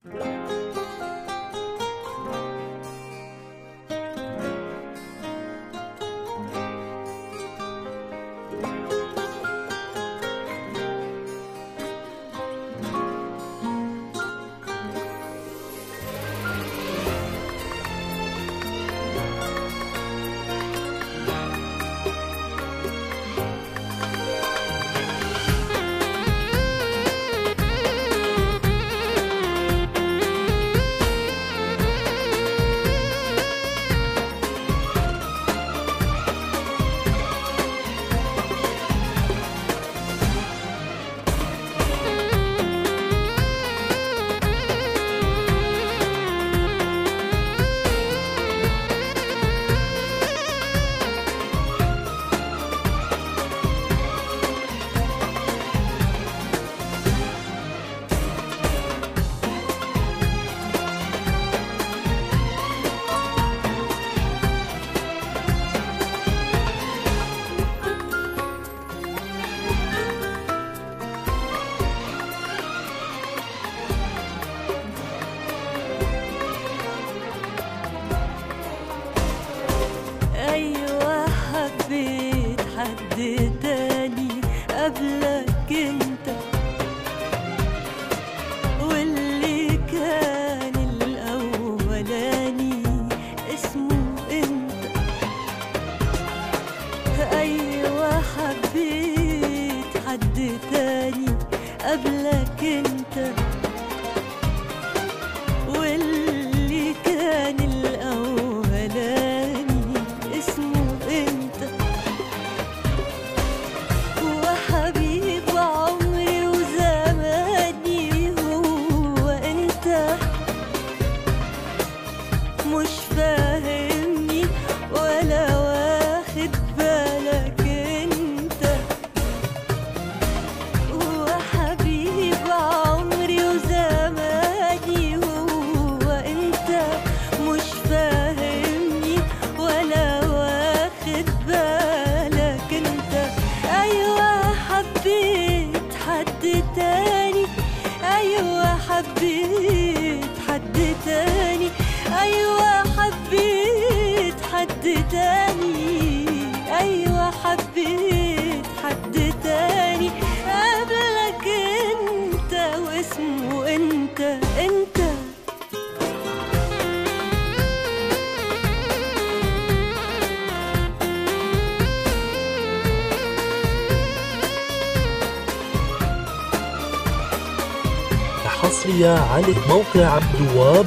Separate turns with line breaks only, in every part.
أيوة حبيت حد تاني قبلك انت واللي كان الأولاني اسمه انت أيوة حبيت حد تاني قبلك انت واللي كان الأولاني اسمه انت وحبيب عمري وزماني هو انت مش فاهمني ولا واخد بالك انت وحبيب عمري وزماني هو انت مش فاهمني ولا واخد بالك انت ايوه حبيت حد تاني ايوه حبيت حد تاني ايوه حبيت حد تاني ايوه حبيت حد تاني قبلك انت واسمه انت انت
حصرية على موقع عبد الوهاب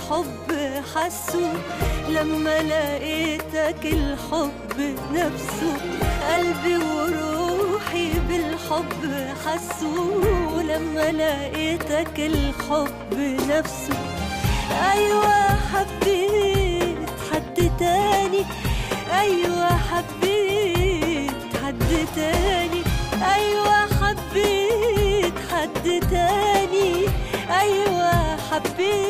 بالحب حسوا لما لقيتك الحب نفسه قلبي وروحي بالحب حسوا لما لقيتك الحب نفسه أيوة حبيت حد تاني أيوة حبيت حد تاني أيوة حبيت حد تاني أيوة حبيت